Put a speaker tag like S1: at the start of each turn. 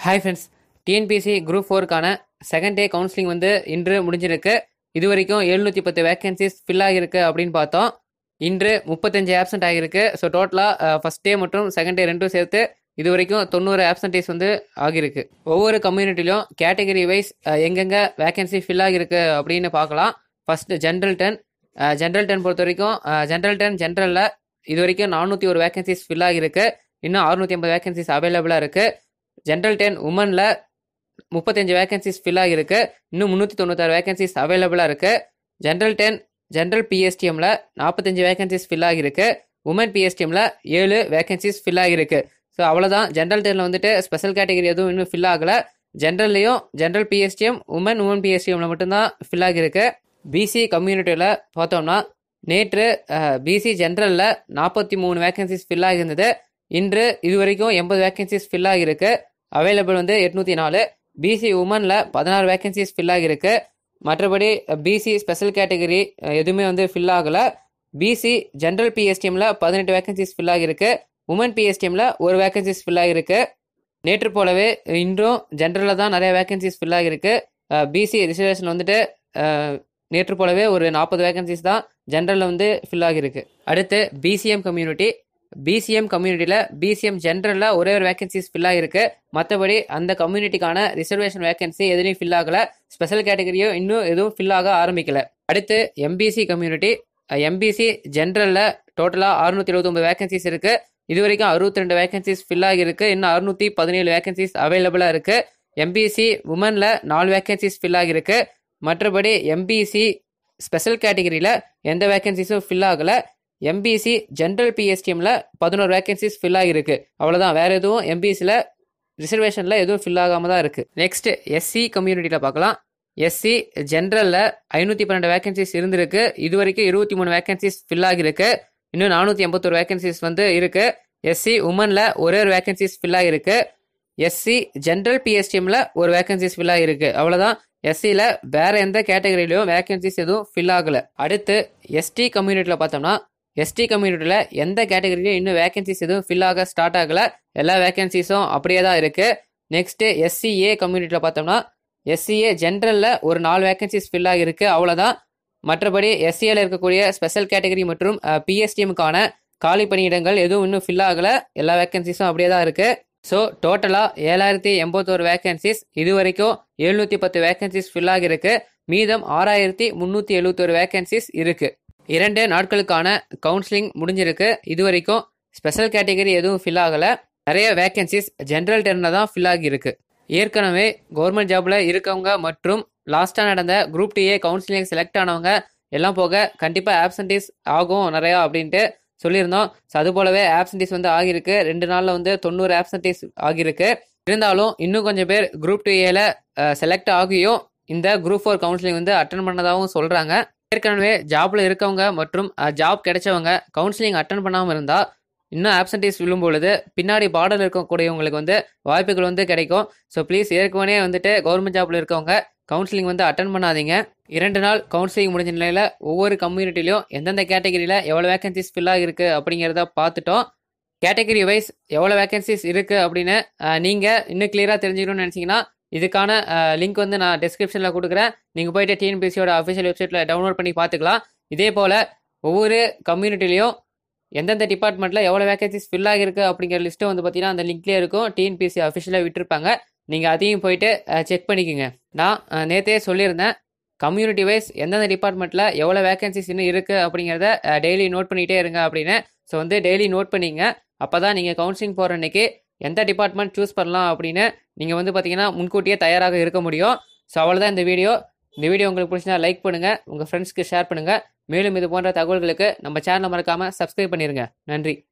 S1: hi friends TNPSC group ஃபோருக்கான second day counselling வந்து இன்று முடிஞ்சிருக்கு இது வரைக்கும் எழுநூற்றி பத்து வேகன்சிஸ் ஃபில் ஆகியிருக்கு அப்படின்னு பார்த்தோம் இன்று முப்பத்தஞ்சு ஆப்சண்ட் ஆகியிருக்கு ஸோ டோட்டலாக ஃபஸ்ட் டே மற்றும் செகண்ட் டே ரெண்டும் சேர்த்து இது வரைக்கும் தொண்ணூறு ஆப்சன்டேஜ் வந்து ஆகியிருக்கு ஒவ்வொரு கம்யூனிட்டிலையும் கேட்டகரி வைஸ் எங்கெங்கே வேகன்சி ஃபில் ஆகியிருக்கு அப்படின்னு பார்க்கலாம் first general ten general ten பொறுத்த வரைக்கும் ஜென்ரல் டென் ஜென்ரலில் இது வரைக்கும் நானூற்றி ஒரு வேகன்சிஸ் ஃபில் ஆகியிருக்கு இன்னும் அறுநூற்றி ஐம்பது வேகன்சிஸ் அவைலபிளாக இருக்குது ஜென்ரல் டென் உமனில் முப்பத்தஞ்சு வேகன்சிஸ் ஃபில் ஆகியிருக்கு இன்னும் முந்நூற்றி தொண்ணூத்தாறு வேகன்சிஸ் அவைலபிளாக இருக்குது ஜென்ரல் டென் ஜென்ரல் பிஎஸ்டிஎம்ல நாற்பத்தஞ்சு வேகன்சிஸ் ஃபில் ஆகியிருக்கு உமன் பிஎஸ்டிஎம்ல ஏழு வேகன்சிஸ் ஃபில் ஆகியிருக்கு ஸோ அவ்வளோதான் ஜென்ரல் டென்னில் வந்துட்டு ஸ்பெஷல் கேட்டகரி எதுவும் இன்னும் ஃபில் ஆகலை ஜென்ரல்லையும் ஜென்ரல் பிஎஸ்டிஎம் உமன் உமன் பிஎஸ்டிஎம்ல மட்டும்தான் ஃபில் ஆகியிருக்கு பிசி கம்யூனிட்டியில் பார்த்தோம்னா நேற்று பிசி ஜென்ரலில் நாற்பத்தி மூணு வேகன்சிஸ் ஃபில் ஆகியிருந்தது இன்று இது வரைக்கும் எண்பது வேகன்சிஸ் ஃபில் ஆகியிருக்கு அவைலபிள் வந்து எட்நூற்றி நாலு பிசி உமனில் பதினாறு வேகன்சிஸ் ஃபில் ஆகியிருக்கு மற்றபடி பிசி ஸ்பெஷல் கேட்டகரி எதுவுமே வந்து ஃபில் ஆகலை பிசி ஜென்ரல் பிஎஸ்டிஎம்ல பதினெட்டு வேகன்சிஸ் ஃபில் ஆகியிருக்கு உமன் பிஎஸ்டிஎம்ல ஒரு வேகன்சிஸ் ஃபில் ஆகியிருக்கு நேற்று போலவே இன்றும் ஜென்ரலில் தான் நிறைய வேகன்சிஸ் ஃபில் ஆகியிருக்கு பிசி ரிசர்வேஷன் வந்துட்டு அஹ், நேற்று போலவே ஒரு நாற்பது வேகன்சிஸ் தான் ஜென்ரலில் வந்து ஃபில் ஆகியிருக்கு அடுத்து பிசிஎம் கம்யூனிட்டி பிசிஎம் கம்யூனிட்டியில் பிசிஎம் ஜென்ரலில் ஒரே ஒரு வேகன்சிஸ் ஃபில் ஆகிருக்கு மற்றபடி அந்த கம்யூனிட்டிக்கான ரிசர்வேஷன் வேகன்சி எதுலையும் ஃபில் ஆகலை ஸ்பெஷல் கேட்டகரியும் இன்னும் எதுவும் ஃபில் ஆக ஆரம்பிக்கல அடுத்து எம்பிசி கம்யூனிட்டி எம்பிசி ஜென்ரலில் டோட்டலாக அறுநூத்தி எழுபத்தொம்பது வேகன்சிஸ் இருக்குது இது வரைக்கும் அறுபத்தி ரெண்டு வேகன்சிஸ் ஃபில் ஆகியிருக்கு இன்னும் அறுநூத்தி பதினேழு வேகன்சிஸ் அவைலபிளாக இருக்குது எம்பிசி உமனில் நாலு வேகன்சிஸ் ஃபில் ஆகியிருக்கு மற்றபடி எம்பிசி ஸ்பெஷல் கேட்டகரியில் எந்த வேகன்சிஸும் ஃபில் ஆகலை எம்பிசி ஜென்ரல் பிஎஸ்டிஎம்ல பதினோரு வேகன்சிஸ் ஃபில் ஆகியிருக்கு அவ்வளோதான் வேற எதுவும் எம்பிசியில் ரிசர்வேஷனில் எதுவும் ஃபில் ஆகாமல் தான் இருக்குது நெக்ஸ்ட் எஸ்சி கம்யூனிட்டியில் பார்க்கலாம் எஸ்சி ஜென்ரலில் ஐநூற்றி பன்னெண்டு வேகன்சிஸ் இருந்திருக்கு இது வரைக்கும் இருபத்தி மூணு வேகன்சிஸ் ஃபில் ஆகியிருக்கு இன்னும் நானூற்றி எண்பத்தொரு வேகன்சிஸ் வந்து இருக்கு எஸ்சி உமனில் ஒரே ஒரு வேகன்சிஸ் ஃபில் ஆகிருக்கு எஸ்சி ஜென்ரல் பிஎஸ்டிஎம்ல ஒரு வேகன்சிஸ் ஃபில் ஆகிருக்கு அவ்வளோதான் எஸ்சியில் வேற எந்த கேட்டகரியிலையும் வேகன்சிஸ் எதுவும் ஃபில் ஆகலை அடுத்து எஸ்டி கம்யூனிட்டியில் பார்த்தோம்னா எஸ்டி கம்யூனிட்டியில் எந்த கேட்டகரியிலும் இன்னும் வேகன்சிஸ் எதுவும் ஃபில் ஆக ஸ்டார்ட் ஆகலை எல்லா வேகன்சிஸும் அப்படியே தான் இருக்குது நெக்ஸ்ட்டு எஸ்சிஏ கம்யூனிட்டியில் பார்த்தோம்னா எஸ்சிஏ ஜென்ரலில் ஒரு நாலு வேகன்சிஸ் ஃபில் ஆகிருக்கு அவ்வளோதான் மற்றபடி எஸ்சிஏல இருக்கக்கூடிய ஸ்பெஷல் கேட்டகரி மற்றும் பிஎஸ்டிஎம்க்கான காலி பணியிடங்கள் எதுவும் இன்னும் ஃபில் ஆகலை எல்லா வேகன்சிஸும் அப்படியே தான் இருக்குது ஸோ டோட்டலாக ஏழாயிரத்தி எண்பத்தோரு வேகன்சிஸ் இது வரைக்கும் எழுநூற்றி பத்து வேகன்சிஸ் ஃபில் ஆகிருக்கு மீதம் ஆறாயிரத்தி முந்நூற்றி எழுபத்தொரு வேகன்சிஸ் இருக்குது இரண்டு நாட்களுக்கான கவுன்சிலிங் முடிஞ்சிருக்கு இது வரைக்கும் ஸ்பெஷல் கேட்டகரி எதுவும் ஃபில் ஆகலை நிறைய வேகன்சிஸ் ஜென்ரல் டெர்னில் தான் ஃபில் ஆகியிருக்கு ஏற்கனவே கவர்மெண்ட் ஜாப்ல இருக்கவங்க மற்றும் லாஸ்ட்டாக நடந்த குரூப் டிஏ கவுன்சிலிங் செலக்ட் ஆனவங்க எல்லாம் போக கண்டிப்பாக ஆப்சன்டேஸ் ஆகும் நிறையா அப்படின்ட்டு சொல்லியிருந்தோம் ஸோ அது போலவே ஆப்சன்டேஸ் வந்து ஆகியிருக்கு ரெண்டு நாளில் வந்து தொண்ணூறு ஆப்சன்டேஸ் ஆகியிருக்கு இருந்தாலும் இன்னும் கொஞ்சம் பேர் குரூப் டூ ஏல செலக்ட் ஆகியும் இந்த குரூப் ஃபோர் கவுன்சிலிங் வந்து அட்டன் பண்ணதாகவும் சொல்கிறாங்க ஏற்கனவே ஜாப்ல இருக்கவங்க மற்றும் ஜாப் கிடைச்சவங்க கவுன்சிலிங் அட்டன் பண்ணாமல் இருந்தால் இன்னும் ஆப்சன்டேஸ் விழும் பொழுது பின்னாடி பார்டர் இருக்கக்கூடியவங்களுக்கு வந்து வாய்ப்புகள் வந்து கிடைக்கும் ஸோ ப்ளீஸ் ஏற்கனவே வந்துட்டு கவர்மெண்ட் ஜாப்ல இருக்கவங்க கவுன்சிலிங் வந்து அட்டன் பண்ணாதீங்க இரண்டு நாள் கவுன்சிலிங் முடிஞ்ச நிலையில் ஒவ்வொரு கம்யூனிட்டிலையும் எந்தெந்த கேட்டகரியில் எவ்வளோ வேகன்சிஸ் ஃபில் ஆகிருக்கு அப்படிங்கிறத பார்த்துட்டோம் கேட்டகரி வைஸ் எவ்வளோ வேகன்சிஸ் இருக்குது அப்படின்னு நீங்கள் இன்னும் கிளியராக தெரிஞ்சுக்கணும்னு நினச்சிங்கன்னா இதுக்கான லிங்க் வந்து நான் டிஸ்கிரிப்ஷனில் கொடுக்குறேன் நீங்கள் போயிட்டு டிஎன்பிசியோட அஃபிஷியல் வெப்சைட்டில் டவுன்லோட் பண்ணி பார்த்துக்கலாம் இதே போல் ஒவ்வொரு கம்யூனிட்டிலையும் எந்தெந்த டிபார்ட்மெண்ட்டில் எவ்வளோ வேகன்சிஸ் ஃபில் ஆகிருக்கு அப்படிங்கிற லிஸ்ட்டு வந்து பார்த்தீங்கன்னா அந்த லிங்க்லேயே இருக்கும் டிஎன்பிசி அஃபிஷியலாக விட்டுருப்பாங்க நீங்கள் அதையும் போயிட்டு செக் பண்ணிக்கோங்க நான் அஹ், நேத்தே சொல்லியிருந்தேன் கம்யூனிட்டி வைஸ் எந்தெந்த டிபார்ட்மெண்ட்டில் எவ்வளோ வேகன்சிஸ் இன்னும் இருக்குது அப்படிங்கிறத டெய்லி நோட் பண்ணிகிட்டே இருங்க அப்படின்னு ஸோ வந்து டெய்லி நோட் பண்ணிங்க அப்போ தான் நீங்கள் கவுன்சிலிங் போகிற அன்னைக்கு எந்த டிபார்ட்மெண்ட் சூஸ் பண்ணலாம் அப்படின்னு நீங்கள் வந்து பார்த்தீங்கன்னா முன்கூட்டியே தயாராக இருக்க முடியும் ஸோ அவ்வளோதான் இந்த வீடியோ இந்த வீடியோ உங்களுக்கு பிடிச்சினா லைக் பண்ணுங்கள் உங்கள் ஃப்ரெண்ட்ஸ்க்கு ஷேர் பண்ணுங்கள் மேலும் இது போன்ற தகவல்களுக்கு நம்ம சேனலை மறக்காமல் சப்ஸ்கிரைப் பண்ணிடுங்க நன்றி